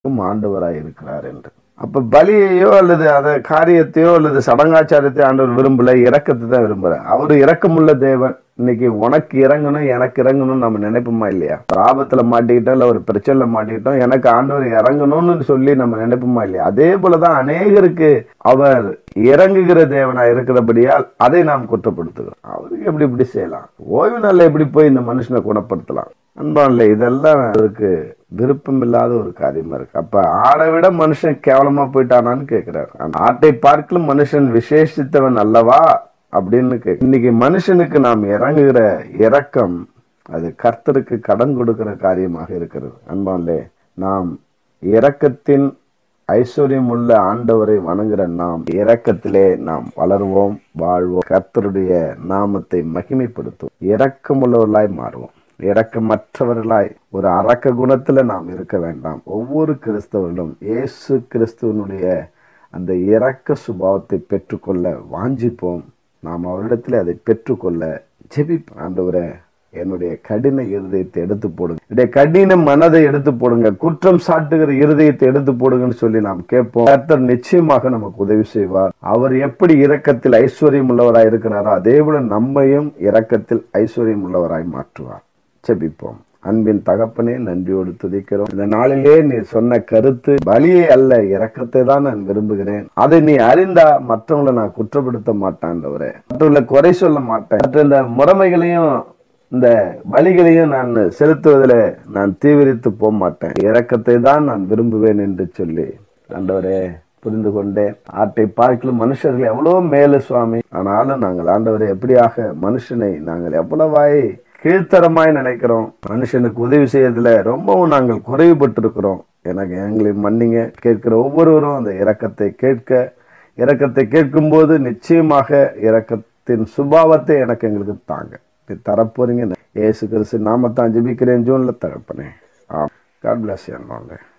ஆண்டவராய் இருக்கிறார் என்று அப்ப பலியையோ அல்லது அத காரியத்தையோ அல்லது சடங்காச்சாரத்தையோ ஆண்டவர் விரும்பல இரக்கத்தை தான் விரும்புறார் அவரு இரக்கமுள்ள தேவன் இன்னைக்கு உனக்கு இறங்கணும் எனக்கு இறங்கணும்னு நம்ம நினைப்போமா இல்லையா ஒரு ஆபத்துல மாட்டிக்கிட்டோம் இல்ல ஒரு பிரச்சனைல மாட்டிக்கிட்டோம் எனக்கு ஆண்டவர் இறங்கணும்னு சொல்லி நம்ம நினைப்போமா இல்லையா அதே போலதான் அநேகருக்கு அவர் இறங்குகிற தேவனா இருக்கிறபடியால் அதை நாம் குற்றப்படுத்துகிறோம் அவருக்கு எப்படி இப்படி செய்யலாம் ஓய்வு நாள்ல எப்படி போய் இந்த மனுஷனை குணப்படுத்தலாம் அன்பான்ல இதெல்லாம் அவருக்கு விருப்பம் இல்லாத ஒரு காரியமா இருக்கு அப்ப ஆடை விட மனுஷன் கேவலமா போயிட்டானான்னு கேக்குறாரு அந்த ஆட்டை பார்க்கலும் மனுஷன் விசேஷித்தவன் அல்லவா அப்படின்னு கேக்கு இன்னைக்கு மனுஷனுக்கு நாம் இறங்குகிற இரக்கம் அது கர்த்தருக்கு கடன் கொடுக்கிற காரியமாக இருக்கிறது அன்பான்லே நாம் இரக்கத்தின் ஐஸ்வர்யம் உள்ள ஆண்டவரை வணங்குற நாம் இரக்கத்திலே நாம் வளருவோம் வாழ்வோம் கர்த்தருடைய நாமத்தை மகிமைப்படுத்துவோம் இரக்கமுள்ளவர்களாய் மாறுவோம் இரக்கமற்றவர்களாய் ஒரு அரக்க குணத்துல நாம் இருக்க வேண்டாம் ஒவ்வொரு கிறிஸ்தவர்களும் இயேசு கிறிஸ்துவனுடைய அந்த இரக்க சுபாவத்தை பெற்றுக்கொள்ள வாஞ்சிப்போம் நாம் அவரிடத்தில் அதை பெற்றுக்கொள்ள ஜெபிப்போம் ஆண்டவரே என்னுடைய கடின இருதயத்தை எடுத்து போடுங்க என்னுடைய கடின மனதை எடுத்து போடுங்க குற்றம் சாட்டுகிற இருதயத்தை எடுத்து போடுங்கன்னு சொல்லி நாம் கேட்போம் கர்த்தர் நிச்சயமாக நமக்கு உதவி செய்வார் அவர் எப்படி இரக்கத்தில் ஐஸ்வர்யம் உள்ளவராய் இருக்கிறாரோ அதே போல நம்மையும் இரக்கத்தில் ஐஸ்வர்யம் உள்ளவராய் மாற்றுவார் செபிப்போம் அன்பின் தகப்பனே நன்றியோடு துதிக்கிறோம் இந்த நாளிலே நீ சொன்ன கருத்து பலியை அல்ல இரக்கத்தை தான் நான் விரும்புகிறேன் அதை நீ அறிந்தா மற்றவங்களை நான் குற்றப்படுத்த மாட்டான்றவரே மற்றவங்களை குறை சொல்ல மாட்டேன் மற்ற இந்த முறைமைகளையும் இந்த பலிகளையும் நான் செலுத்துவதில் நான் தீவிரித்து போக மாட்டேன் இரக்கத்தை தான் நான் விரும்புவேன் என்று சொல்லி ஆண்டவரே புரிந்து கொண்டேன் ஆட்டை பார்க்கலும் மனுஷர்கள் எவ்வளவு மேலு சுவாமி ஆனாலும் நாங்கள் ஆண்டவரை எப்படியாக மனுஷனை நாங்கள் எவ்வளவாய் கீழ்த்தரமாய் நினைக்கிறோம் மனுஷனுக்கு உதவி செய்யறதுல ரொம்பவும் நாங்கள் குறைவுபட்டிருக்கிறோம் எனக்கு எங்களை மன்னிங்க கேட்கிற ஒவ்வொருவரும் அந்த இரக்கத்தை கேட்க இரக்கத்தை கேட்கும்போது நிச்சயமாக இரக்கத்தின் சுபாவத்தை எனக்கு எங்களுக்கு தாங்க நீ தரப்போறீங்க இயேசு கிறிஸ்து நாமத்தான் ஜெபிக்கிறேன் ஜூன்ல தகப்பனே ஆ காட் பிளஸ் யூ